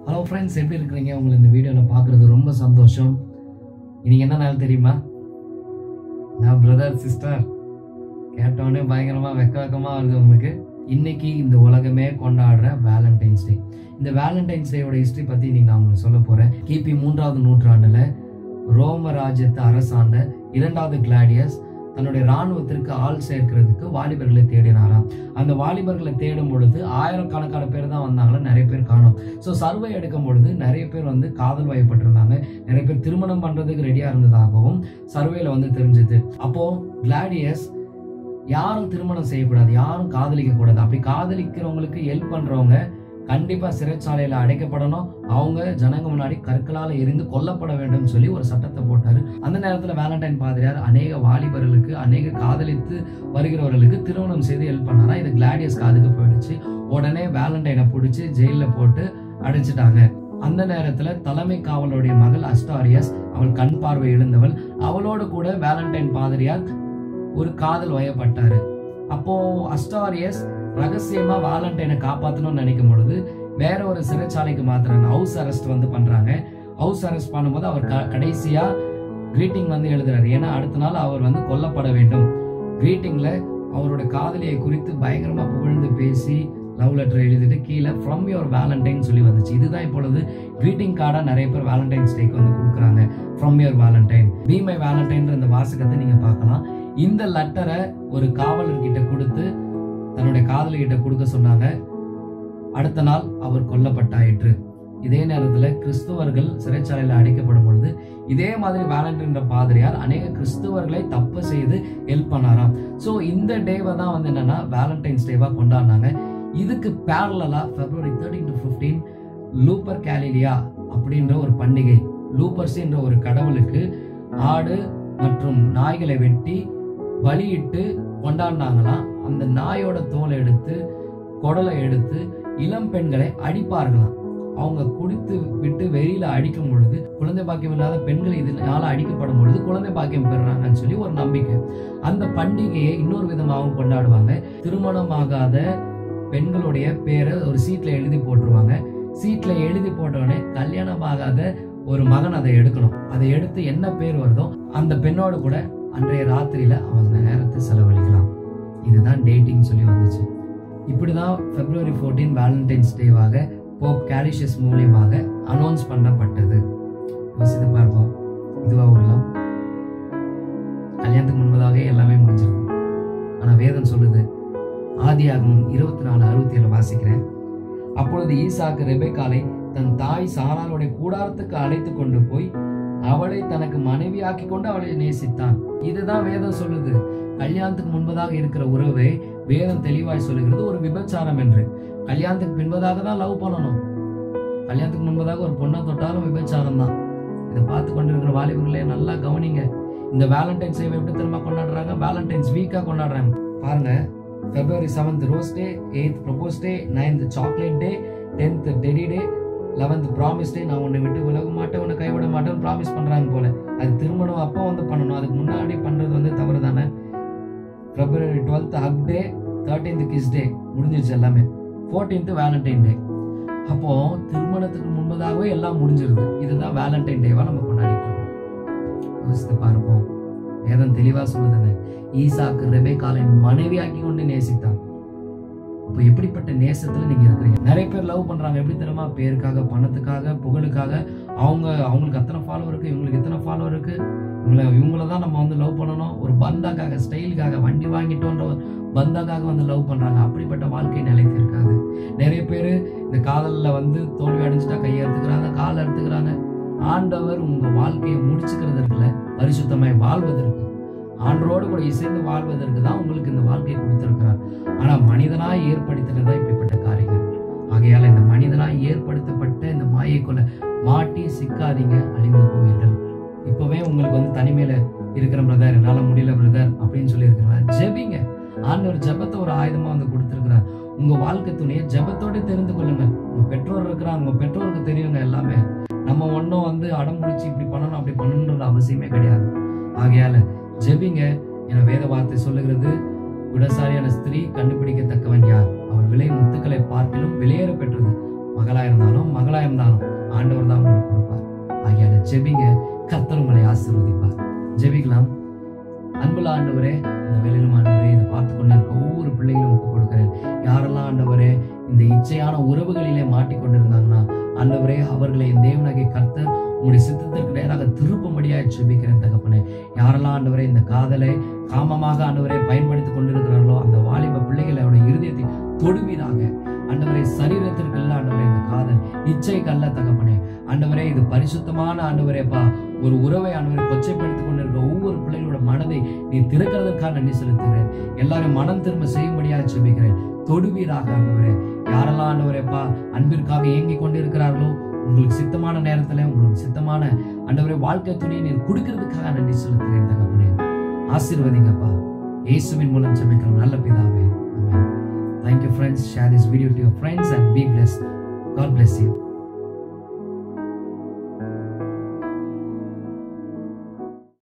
Hello friends எப்படி இருக்கிறீங்க உங்களை இந்த வீடியோவில் பார்க்குறது ரொம்ப சந்தோஷம் இன்னைக்கு என்ன நாள் தெரியுமா நான் பிரதர் சிஸ்டர் கேட்டோடனே பயங்கரமாக வெக்க வெக்கமாக வருது உங்களுக்கு இன்னைக்கு இந்த உலகமே கொண்டாடுற வேலண்டைன்ஸ் டே இந்த வேலண்டைன்ஸ் டேயோட ஹிஸ்ட்ரி பற்றி இன்னைக்கு நான் உங்களுக்கு சொல்ல போகிறேன் கிபி மூன்றாவது நூற்றாண்டில் ரோம ராஜ்யத்தை அரசாண்ட இரண்டாவது கிளாடியஸ் தன்னுடைய இராணுவத்திற்கு ஆள் சேர்க்கிறதுக்கு வாலிபர்களை தேடினாராம் அந்த வாலிபர்களை தேடும் பொழுது ஆயிரக்கணக்கான பேர் தான் வந்தாங்களா நிறைய பேர் காணும் ஸோ சர்வே எடுக்கும் பொழுது நிறைய பேர் வந்து காதல் வயப்பட்டிருந்தாங்க நிறைய பேர் திருமணம் பண்றதுக்கு ரெடியா இருந்ததாகவும் சர்வேல வந்து தெரிஞ்சது அப்போ கிளாடியஸ் யாரும் திருமணம் செய்யக்கூடாது யாரும் காதலிக்க கூடாது அப்படி காதலிக்கிறவங்களுக்கு ஹெல்ப் பண்றவங்க கண்டிப்பா சிறைச்சாலையில அடைக்கப்படணும் அவங்க ஜனங்க முன்னாடி கற்களால் எரிந்து கொல்லப்பட வேண்டும் சொல்லி ஒரு சட்டத்தை போட்டாரு அந்த நேரத்துல வேலண்டைன் பாதிரியார் அநேக வாலிபர்களுக்கு அநேக காதலித்து வருகிறவர்களுக்கு திருமணம் செய்து ஹெல்ப் பண்ணாரா இது கிளாடியஸ் காதுக்கு போயிடுச்சு உடனே வேலண்டைனை பிடிச்சி ஜெயில போட்டு அடைச்சிட்டாங்க அந்த நேரத்துல தலைமை காவலுடைய மகள் அஸ்டாரியஸ் அவள் கண் பார்வை இழந்தவள் அவளோடு கூட வேலண்டைன் பாதிரியார் ஒரு காதல் வயப்பட்டாரு அப்போ அஸ்டாரியஸ் ரகசியமா வேலண்டைனை காப்பாற்றணும்னு நினைக்கும் பொழுது வேற ஒரு சிறைச்சாலைக்கு மாத்துறாங்க ஹவுஸ் அரெஸ்ட் வந்து பண்றாங்க ஹவுஸ் அரெஸ்ட் பண்ணும்போது அவர் க- கடைசியா கிரீட்டிங் வந்து எழுதுறாரு ஏன்னா அடுத்த நாள் அவர் வந்து கொல்லப்பட வேண்டும் கிரீட்டிங்ல அவரோட காதலியை குறித்து பயங்கரமா புகழ்ந்து பேசி லவ் லெட்டர் எழுதிட்டு கீழே ஃப்ரம் யுவர் வேலண்டைன் சொல்லி வந்துச்சு இதுதான் இப்பொழுது கிரீட்டிங் கார்டா நிறைய பேர் வேலண்டைன்ஸ் டேக்கு வந்து கொடுக்குறாங்க from your Valentine be my வேலண்டைன்ற இந்த வாசகத்தை நீங்க பார்க்கலாம் இந்த லெட்டரை ஒரு காவலர்கிட்ட கொடுத்து தன்னுடைய காதலிகிட்ட கொடுக்க சொன்னாங்க அடுத்த நாள் அவர் கொல்லப்பட்டாயிற்று இதே நேரத்துல கிறிஸ்துவர்கள் சிறைச்சாலையில் அடைக்கப்படும் பொழுது இதே மாதிரி வேலண்டைன்ற பாதிரியார் அநேக கிறிஸ்துவர்களை தப்பு செய்து ஹெல்ப் பண்ணாராம் ஸோ இந்த டேவை தான் வந்து என்னன்னா வேலண்டைன்ஸ் டேவா கொண்டாடினாங்க இதுக்கு பேரலா February thirteen to fifteen Lupercalia அப்படின்ற ஒரு பண்டிகை லூப்பர்ஸ் என்ற ஒரு கடவுளுக்கு ஆடு மற்றும் நாய்களை வெட்டி பலியிட்டு கொண்டாடினாங்களாம் அந்த நாயோட தோலை எடுத்து குடலை எடுத்து இளம் பெண்களை அடிப்பார்களாம் அவங்க குடித்து விட்டு வெளியில அடிக்கும் பொழுது குழந்தை பாக்கியம் இல்லாத பெண்கள் இதனால அடிக்கப்படும் பொழுது குழந்தை பாக்கியம் பெறுறாங்கன்னு சொல்லி ஒரு நம்பிக்கை அந்த பண்டிகையை இன்னொரு விதமாகவும் கொண்டாடுவாங்க திருமணமாகாத பெண்களுடைய பேரை ஒரு சீட்ல எழுதி போட்டுருவாங்க சீட்ல எழுதி போட்டவுடனே கல்யாணம் ஆகாத ஒரு மகன் அதை எடுக்கணும் அதை எடுத்து என்ன பேர் வருதோ அந்த பெண்ணோடு கூட அன்றைய ராத்திரியில அவங்க நேரத்தை செலவழிக்கலாம் இதுதான் டேட்டிங் சொல்லி வந்துச்சு இப்படிதான் பிப்ரவரி 14 வேலண்டைன்ஸ் டேவாக போப் கேலிஷியஸ் மூலியமாக அனௌன்ஸ் பண்ணப்பட்டது யோசித்து பார்ப்போம் இதுவா ஒரு லவ் கல்யாணத்துக்கு முன்பதாகவே எல்லாமே முடிஞ்சிருக்கு ஆனா வேதம் சொல்லுது ஆதியாகமம் இருபத்தி நாலு அறுபத்தி ஏழு வாசிக்கிறேன் அப்பொழுது ஈசாக்கு ரெபெக்காலை தன் தாய் சாராளுடைய கூடாரத்துக்கு அழைத்து கொண்டு போய் அவளை தனக்கு மனைவியாக்கி கொண்டு அவளை நேசித்தான் இதுதான் வேதம் சொல்லுது கல்யாணத்துக்கு முன்பதாக இருக்கிற உறவை வேதம் தெளிவாய் சொல்லுகிறது ஒரு விபச்சாரம் என்று கல்யாணத்துக்கு பின்பதாக தான் லவ் பண்ணணும் கல்யாணத்துக்கு முன்பதாக ஒரு பொண்ணை தொட்டாலும் விபச்சாரம் தான் இதை பார்த்து கொண்டிருக்கிற வாலிபர்களே நல்லா கவனிங்க இந்த வேலண்டைன்ஸ் டே எப்படி திரும்ப கொண்டாடுறாங்க வேலண்டைன்ஸ் வீக்கா கொண்டாடுறாங்க பாருங்க February seventh rose day eighth propose day ninth chocolate day tenth teddy day eleventh promise day நான் உன்னை விட்டு விலக மாட்டேன் உன்னை கைவிட மாட்டேன்னு ப்ராமிஸ் பண்றாங்க போல அது திருமணம் அப்போ வந்து பண்ணணும் அதுக்கு முன்னாடி பண்றது வந்து தவறு தானே February twelfth hug day thirteenth kiss day முடிஞ்சிருச்சு எல்லாமே ஃபோர்டீன்த் வேலண்டைன் டே அப்போ திருமணத்துக்கு முன்பதாகவே எல்லாம் முடிஞ்சிருது இதுதான் வேலண்டைன் டேவா நம்ம கொண்டாடிட்டு இருக்கோம் யோசித்து பார்ப்போம் வேதம் தெளிவா சொல்லுதுங்க ஈசாக்கு ரெபேக்காலை மனைவியாக்கி கொண்டு நேசித்தான் இப்போ எப்படிப்பட்ட நேசத்துல நீங்க இருக்கிறீங்க நிறைய பேர் லவ் பண்றாங்க எப்படி தெரியுமா பேருக்காக பணத்துக்காக புகழுக்காக அவங்க அவங்களுக்கு அத்தனை ஃபாலோவர் இருக்கு இவங்களுக்கு இத்தனை ஃபாலோவர் இருக்கு இவங்களை இவங்கள தான் நம்ம வந்து லவ் பண்ணணும் ஒரு பந்தாக்காக ஸ்டைலுக்காக வண்டி வாங்கிட்டோன்ற ஒரு பந்தாக்காக வந்து லவ் பண்றாங்க அப்படிப்பட்ட வாழ்க்கை நிலைத்து இருக்காது நிறைய பேர் இந்த காதல்ல வந்து தோல்வி அடைஞ்சிட்டா கையை எடுத்துக்கிறாங்க காலை எடுத்துக்கிறாங்க ஆண்டவர் உங்க வாழ்க்கையை முடிச்சுக்கிறது இருக்குல்ல பரிசுத்தமாய் வாழ்வதற்கு ஆண்டரோடு கூட இசைந்து வாழ்வதற்கு தான் உங்களுக்கு இந்த வாழ்க்கையை கொடுத்திருக்கிறார் ஆனா மனிதனாய் ஏற்படுத்தினதா இப்படிப்பட்ட காரியங்கள் ஆகையால இந்த மனிதனாய் ஏற்படுத்தப்பட்ட இந்த மாயைக்குள்ள மாட்டி சிக்காதீங்க அழிந்து போவீர்கள் இப்பவே உங்களுக்கு வந்து தனிமையில இருக்கிற பிரதர் என்னால முடியல பிரதர் அப்படின்னு சொல்லி இருக்கிறார் ஜெபிங்க ஆண்டவர் ஜெபத்தை ஒரு ஆயுதமா வந்து கொடுத்திருக்கிறார் உங்க வாழ்க்கை துணையை ஜெபத்தோட தெரிந்து கொள்ளுங்க உங்க பெற்றோர் இருக்கிறாங்க உங்க பெற்றோருக்கு தெரியுங்க எல்லாமே நம்ம ஒன்றும் வந்து அடம் பிடிச்சி இப்படி பண்ணணும் அப்படி பண்ணணுன்றது அவசியமே கிடையாது ஆகையால ஜெபிங்க என வேத வார்த்தை சொல்லுகிறது குடசாரியான ஸ்திரீ கண்டுபிடிக்கத்தக்கவன் யார் அவள் விலை முத்துக்களை பார்க்கிலும் விலையேற பெற்றது மகளா இருந்தாலும் மகளா இருந்தாலும் ஆண்டவர் தான் உங்களுக்கு கொடுப்பார் ஆகியால ஜெபிங்க கர்த்தர் உங்களை ஆசீர்வதிப்பார் ஜெபிக்கலாம் அன்புள்ள ஆண்டவரே இந்த வேலையிலும் ஆண்டவரே இதை பார்த்து கொண்டு இருக்க ஒவ்வொரு பிள்ளைகளும் ஒப்புக் கொடுக்கிறேன் யாரெல்லாம் ஆண்டவரே இந்த இச்சையான உறவுகளிலே மாட்டிக்கொண்டிருந்தாங்கன்னா ஆண்டவரே அவர்களை என் தேவனாகிய கர்த்தர் உங்களுடைய சித்தத்திற்கு நேராக திருப்பும்படியாக ஜெபிக்கிறேன் தகப்பனே யாரெல்லாம் ஆண்டவரே இந்த காதலை காமமாக ஆண்டவரை பயன்படுத்திக் கொண்டிருக்கிறார்களோ அந்த வாலிப பிள்ளைகளோட இருதயத்தை தொடுவீராக ஆண்டவரை சரீரத்திற்கு அல்ல ஆண்டவரே இந்த காதல் இச்சைக்கு அல்ல தகப்பனே ஆண்டவரே இது பரிசுத்தமான ஆண்டவரேப்பா ஒரு உறவை ஆண்டவரை கொச்சைப்படுத்திக் கொண்டிருக்கிற ஒவ்வொரு பிள்ளைகளோட மனதை நீ திறக்கிறதற்காக நன்றி செலுத்துகிறேன் எல்லாரும் மனம் திரும்ப செய்யும்படியாக ஜெபிக்கிறேன் தொடுவீராக ஆண்டவரே யாரெல்லாம் ஆண்டவரேப்பா அன்பிற்காக இயங்கிக் கொண்டிருக்கிறார்களோ உங்களுக்கு சித்தமான நேரத்துல உங்களுக்கு சித்தமான ஆண்டவரே வாழ்க்கை துணையை நீர் கொடுக்கறதுக்காக நன்றி செலுத்துகிறேன் தகப்பனே ஆசீர்வதிங்கப்பா இயேசுவின் மூலம் ஜெபிக்கிறோம் நல்ல பிதாவே ஆமென் Thank you friends. Share this video to your friends and be blessed. God bless you.